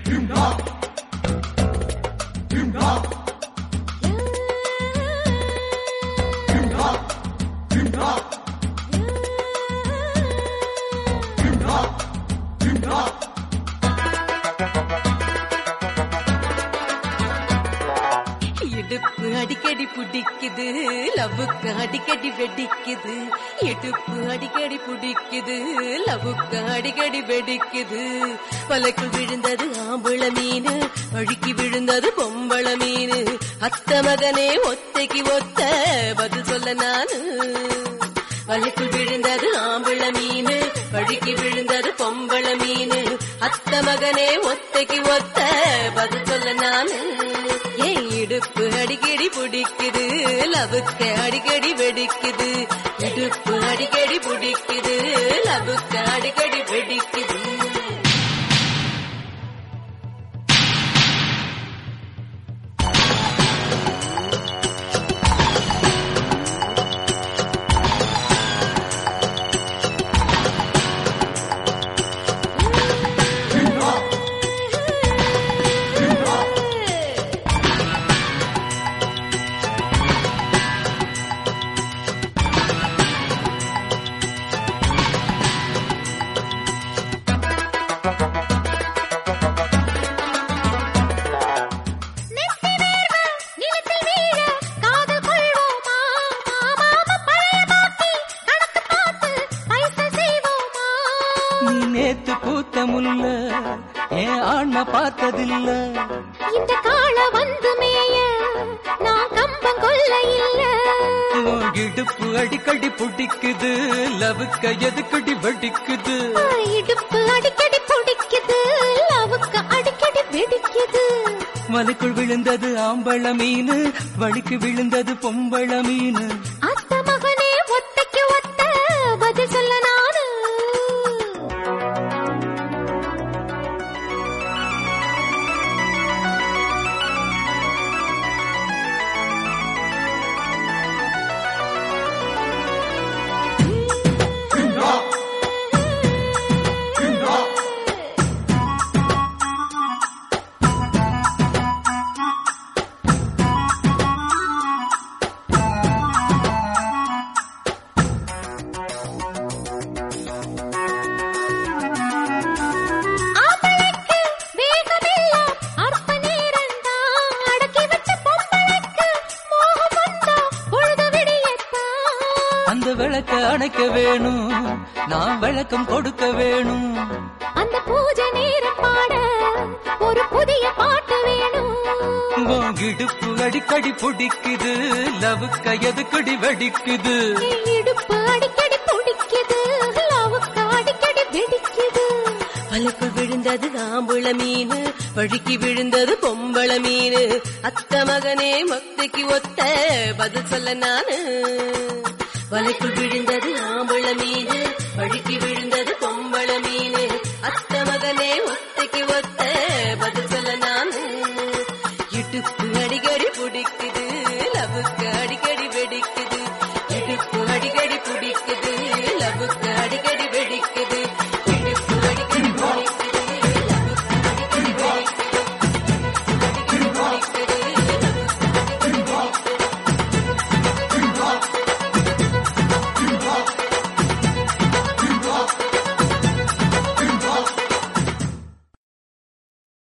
இடுப்பு அடிக்கடி பிடிக்குது லவ்வுக்கு அடிக்கடி வெடிக்குது இடுப்பு அடிக்கடி பிடிக்குது லவ்வுக்கு அடிக்கடி வெடிக்குது வலைக்குள் விழுந்தது ஆம்பள மீன் வழுக்கி விழுந்தது பொம்பள மீன் அத்த மகனே ஒத்தைக்கு ஒத்த பதில் சொல்ல நானு வலைக்குள் விழுந்தது ஆம்பள மீன் வழுக்கி விழுந்தது பொம்பள மீன் அத்த மகனே ஒத்தைக்கு ஒத்த பதில் சொல்ல நானு என் இடுப்பு அடிக்கடி பிடிக்குது லவுக்க அடிக்கடி வெடிக்குது இடுப்பு அடிக்கடி பிடிக்குது லவுக்க அடிக்கடி வெடிக்குது நெத்தி வேர்வ நிலத்தில் வீழ காதல் கொள்வோமா மாமா பழைய பாக்கி கணக்கு பார்த்து பைசா செய்வோமா நீ நேத்து பூத்த முல்ல என் ஆண்மை பார்த்ததில்ல இந்த கால வந்து மேய நான் கம்பம் கொல்ல இல்ல உன் இடுப்பு அடிக்கடி பிடிக்குது லவுக்க எதுக்கடி வெடிக்குது இடுப்பு அடிக்கடி பிடிக்குது லவுக்கு அடிக்கடி வெடிக்குது மலைக்குள் விழுந்தது ஆம்பள மீன் வழிக்கு விழுந்தது பொம்பள மீன் அத்த மகனே ஒத்தைக்கு ஒத்த பதில் சொல்ல நானு ஆம்பளைக்கு வேகமெல்லாம் அற்ப நேரம்தான். அடக்கி வச்ச பொம்பளைக்கு மோகம் வந்தா பொழுது விடியத்தான். அந்த விளக்க அணைக்க வேணும் நான் விளக்கம் கொடுக்க வேணும் அந்த பூஜை நேரம் பாட ஒரு புதிய பாட்டு வேணும் உன் இடுப்பு அடிக்கடி பிடிக்குது லவுக்க எதுக்கடி வெடிக்குது என் இடுப்பு அடிக்கடி பிடிக்குது லவுக்கு அடிக்கடி வெடிக்குது வலைக்குள் விழுந்தது ஆம்பள மீன் வழுக்கி விழுந்தது பொம்பள மீன் அத்த மகனே மொத்தைக்கு ஒத்த பதில் சொல்ல நானு வலைக்குள் விழுந்தது ஆம்பள மீன் வழுக்கி விழுந்தது பொம்பள மீன் அத்த மகனே ஒத்த